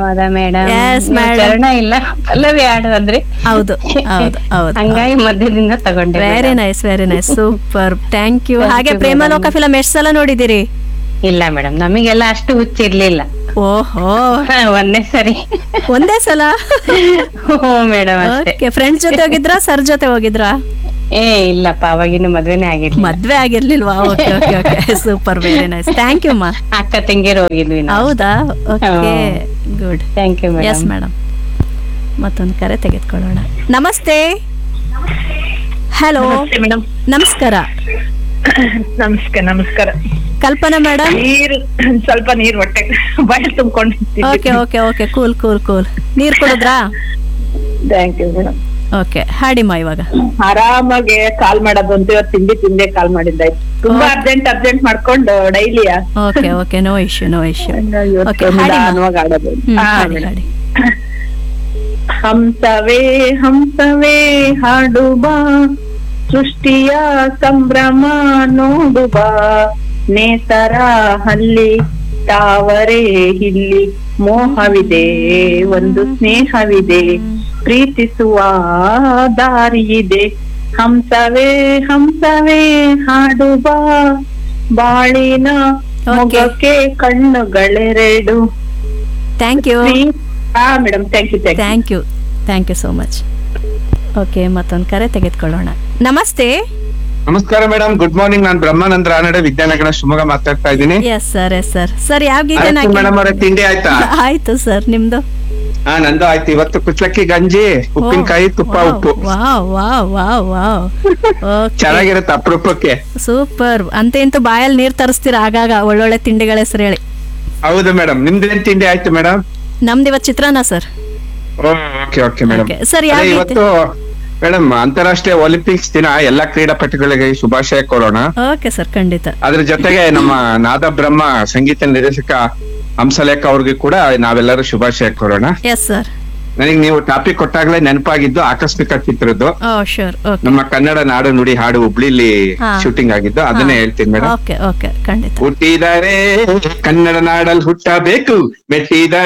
ಧನ್ಯವಾದ madam Yes, madam. ಚರಣ ಇಲ್ಲ ಪಲ್ಲವಿ ಹಾಡು ಅಂದ್ರೆ ಹೌದು ಹೌದು ಹೌದು ಹಂಗಾಗಿ ಮಧ್ಯದಿಂದ ತಗೊಂಡೆ very madam. Nice very nice super thank you Thank ಹಾಗೆ you, ಪ್ರೇಮಲೋಕ madam. ಫಿಲಂ ಎಷ್ಟು ಸಲ ನೋಡಿದಿರಿ ಇಲ್ಲ ಮೇಡಮ್ ನಮಗೆಲ್ಲ ಅಷ್ಟು ಹುಚ್ಚಿರ್ಲಿಲ್ಲ ಓಹೋ ಒಂದೇ ಸರಿ ಒಂದೇ ಸಲ ಹ್ಞೂ ಮೇಡಮ್ ಅಷ್ಟೇ ಓಕೆ ಫ್ರೆಂಡ್ಸ್ ಜೊತೆ ಹೋಗಿದ್ರಾ ಸರ್ ಜೊತೆ ಹೋಗಿದ್ರಾ ಏ ಇಲ್ಲಪ್ಪ ಅವಾಗಿನ್ನು ಮದ್ವೆನೇ ಆಗಿರ್ಲಿಲ್ಲ ಮದ್ವೆ ಆಗಿರ್ಲಿಲ್ವಾ okay okay okay super very nice thank you ಮಾ ಅಕ್ಕ ತಂಗಿಯರು ಹೋಗಿದ್ವಿ ನಾವು ಹೌದಾ okay good thank you yes madam madam ಮತ್ತೊಂದು ಕರೆ ತೆಗೆದುಕೊಳ್ಳೋಣ ನಮಸ್ತೆ ಹಲೋ ಮೇಡಮ್ ನಮಸ್ಕಾರ ನಮಸ್ಕಾರ ನಮಸ್ಕಾರ ಕಲ್ಪನಾ ಮೇಡಮ್ ನೀರು ಸ್ವಲ್ಪ ನೀರ್ ಹೊಟ್ಟೆ ಬಾಯಲ್ಲಿ ತುಂಬ್ಕೊಂಡು okay okay okay cool cool cool ನೀರ್ ಕುಡಿದ್ರಾ ಥ್ಯಾಂಕ್ ಯು ಮೇಡಮ್ ಓಕೆ ಹಾಡಿಮ್ಮ ಇವಾಗ ಆರಾಮಾಗಿ ಕಾಲ್ ಮಾಡೋದು ಅಂತ ಇವತ್ತು ತಿಂಡಿ ತಿಂದೆ ಕಾಲ್ ಮಾಡಿದ್ದಾಯ್ತು ತುಂಬಾ Okay. ಅರ್ಜೆಂಟ್ ಅರ್ಜೆಂಟ್ ಮಾಡ್ಕೊಂಡು ಡೈಲಿಯ okay okay no issue no issue ಇವತ್ತು ಓಕೆ ಹಾಡಿಮ್ಮ ನಿಧಾನವಾಗಿ ಆಡೋದು ಹ್ಮ್, ಹಾ, ಹಾಡಿ madam. ಹಾಡಿ ಹಂಸವೇ ಹಂಸವೇ ಹಾಡು ಬಾ ಸೃಷ್ಟಿಯ ಸಂಭ್ರಮ ನೋಡು ಬಾ ನೇಸರ ಹಲ್ಲಿ ತಾವರೆ ಇಲ್ಲಿ ಮೋಹವಿದೆ ಒಂದು ಸ್ನೇಹವಿದೆ ಪ್ರೀತಿಸುವ ದಾರಿ ಇದೆ ಹಂಸವೇ ಹಂಸವೇ ಹಾಡು ಬಾ ಬಾಳಿನ ಮೊಗಕ್ಕೆ ಕಣ್ಣುಗಳೆರಡು ಥ್ಯಾಂಕ್ ಯು ಹಾ madam thank you thank you thank you thank you so much okay ಮತ್ತೊಂದು ಕರೆ ತೆಗೆದುಕೊಳ್ಳೋಣ ನಮಸ್ತೆ ನಮಸ್ಕಾರ ಮೇಡಮ್ ಗುಡ್ ಮಾರ್ನಿಂಗ್ ನಾನು ಬ್ರಹ್ಮಾನಂದ ರಾನಡೆ ವಿದ್ಯಾನಗರ ಶಿವಮೊಗ್ಗ ಮಾತಾಡ್ತಾ ಇದ್ದೀನಿ yes sir yes sir sir ಯಾವ ಗೀತೆ ಮೇಡಮ್ ಅವರ ತಿಂಡಿ ಆಯ್ತಾ ಆಯ್ತು ಸರ್ ನಿಮ್ದು ಹಾ ನಂದು ಆಯ್ತು ಇವತ್ತು ಕುಚ್ಚಲಕ್ಕಿ ಗಂಜಿ ಉಪ್ಪಿನಕಾಯಿ ತುಪ್ಪ ಉಪ್ಪು wow wow wow wow okay ಚೆನ್ನಾಗಿರುತ್ತೆ ಅಪರೂಪಕ್ಕೆ ಸೂಪರ್ ಅಂತ ಇಂತೂ ಬಾಯಲ್ಲಿ ನೀರ್ ತರಿಸ್ತೀರಾ ಆಗಾಗ ಒಳ್ಳೊಳ್ಳೆ ತಿಂಡಿಗಳ ಹೆಸರು ಹೇಳಿ ಹೌದು ಮೇಡಮ್ ನಿಮ್ದೇನ್ ತಿಂಡಿ ಆಯ್ತು ಮೇಡಮ್ ನಮ್ದು ಇವತ್ತು ಚಿತ್ರಾನ್ನ sir okay okay madam Okay. Sir, ಯಾವ ಗೀತೆ? ಇವತ್ತು ಮೇಡಮ್ ಅಂತಾರಾಷ್ಟ್ರೀಯ ಒಲಿಂಪಿಕ್ಸ್ ದಿನ ಎಲ್ಲಾ ಕ್ರೀಡಾಪಟುಗಳಿಗೆ ಶುಭಾಶಯ ಕೋರೋಣ ಓಕೆ ಸರ್ ಖಂಡಿತ ಅದ್ರ ಜೊತೆಗೆ ನಮ್ಮ ನಾದ ಬ್ರಹ್ಮ ಸಂಗೀತ ನಿರ್ದೇಶಕ ಹಂಸಲೇಖ ಅವ್ರಿಗೆ ಕೂಡ ನಾವೆಲ್ಲರೂ ಶುಭಾಶಯ ಕೋರೋಣ ಎಸ್ ಸರ್ ನನಗೆ ನೀವು ಟಾಪಿಕ್ ಕೊಟ್ಟಾಗ್ಲೇ ನೆನಪಾಗಿದ್ದು ಆಕಸ್ಮಿಕ ಚಿತ್ರದ್ದು ಓ ಶೂರ್ ಓಕೆ ನಮ್ಮ ಕನ್ನಡ ನಾಡು ನುಡಿ ಹಾಡು ಹುಬ್ಳಿಲಿ ಹಾ. ಶೂಟಿಂಗ್ ಆಗಿದ್ದು ಅದನ್ನೇ ಹೇಳ್ತೀನಿ ಮೇಡಮ್ ಓಕೆ ಓಕೆ ಖಂಡಿತ ಹುಟ್ಟಿದರೆ ಕನ್ನಡ ನಾಡಲ್ಲಿ ಹುಟ್ಟಬೇಕು ಮೆಟ್ಟಿದ